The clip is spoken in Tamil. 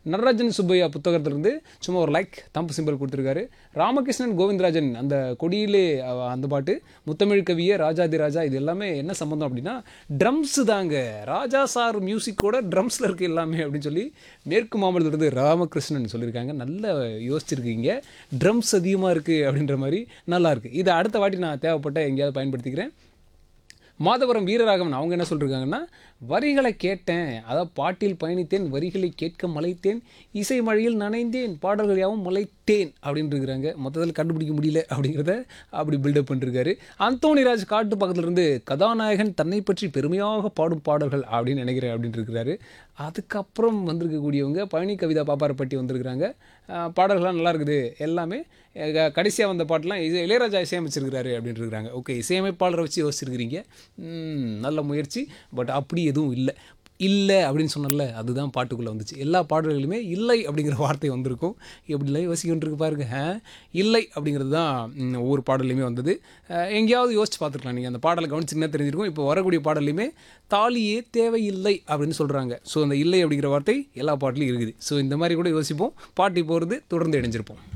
நடராஜன் சுப்பையா புத்தகத்திலிருந்து சும்மா ஒரு லைக் தம்பு சிம்பிள் கொடுத்துருக்காரு ராமகிருஷ்ணன் கோவிந்தராஜன் அந்த கொடியிலே அஹ், அந்த பாட்டு முத்தமிழ் கவிய ராஜாதி ராஜா இது எல்லாமே என்ன சம்மந்தம் அப்படின்னா ட்ரம்ஸ் தாங்க ராஜா சார் மியூசிக்கோட ட்ரம்ஸில் இருக்கு எல்லாமே அப்படின்னு சொல்லி மேற்கு மாம்பலத்திலிருந்து ராமகிருஷ்ணன் சொல்லியிருக்காங்க நல்லா யோசிச்சிருக்கீங்க ட்ரம்ஸ் அதிகமாக இருக்குது அப்படின்ற மாதிரி நல்லா இருக்கு இதை அடுத்த வாட்டி நான் தேவைப்பட்ட எங்கேயாவது பயன்படுத்திக்கிறேன் மாதவரம் வீரராகவன் அவங்க என்ன சொல்லியிருக்காங்கன்னா வரிகளை கேட்டேன் அதாவது பாட்டில் பயணித்தேன் வரிகளை கேட்க மலைத்தேன் இசை மழையில் நனைந்தேன் பாடல்கள் யாவும் மலைத்தேன் அப்படின்னு இருக்கிறாங்க மொத்தத்தில் கண்டுபிடிக்க முடியல அப்படிங்கிறத அப்படி பில்டப் பண்ணிருக்காரு அந்தோணிராஜ் காட்டு பக்கத்துல இருந்து கதாநாயகன் தன்னை பற்றி பெருமையாக பாடும் பாடல்கள் அப்படின்னு நினைக்கிறேன் அப்படின்னு இருக்கிறாரு அதுக்கப்புறம் வந்திருக்கக்கூடியவங்க பழனி கவிதா பாப்பாரப்பட்டி வந்திருக்கிறாங்க அஹ் பாடல்கள்லாம் நல்லா இருக்குது எல்லாமே கடைசியாக வந்த பாட்டெலாம் இது இளையராஜா இசையமைச்சிருக்கிறாரு அப்படின்னு இருக்கிறாங்க ஓகே இசையமைப்பாளரை வச்சு யோசிச்சிருக்கிறீங்க ம், நல்ல முயற்சி பட் அப்படி எதுவும் இல்லை இல்லை அப்படின்னு சொன்னல அதுதான் பாட்டுக்குள்ளே வந்துச்சு எல்லா பாடல்களுமே இல்லை அப்படிங்கிற வார்த்தை வந்திருக்கும் எப்படிலாம் யோசிக்கிட்டு பாருங்க ஆ? இல்லை அப்படிங்கிறது தான் ம், ஒவ்வொரு பாடல்லையுமே வந்தது அஹ், எங்கேயாவது யோசிச்சு பார்த்துருக்கலாம் நீங்கள் அந்த பாடலை கவனிச்சிங்கன்னா தெரிஞ்சிருக்கும் இப்போ வரக்கூடிய பாடல்லையுமே தாலியே தேவையில்லை அப்படின்னு சொல்கிறாங்க ஸோ அந்த இல்லை அப்படிங்கிற வார்த்தை எல்லா பாட்டிலையும் இருக்குது ஸோ இந்த மாதிரி கூட யோசிப்போம் பாட்டி போகிறது தொடர்ந்து இணைஞ்சிருப்போம்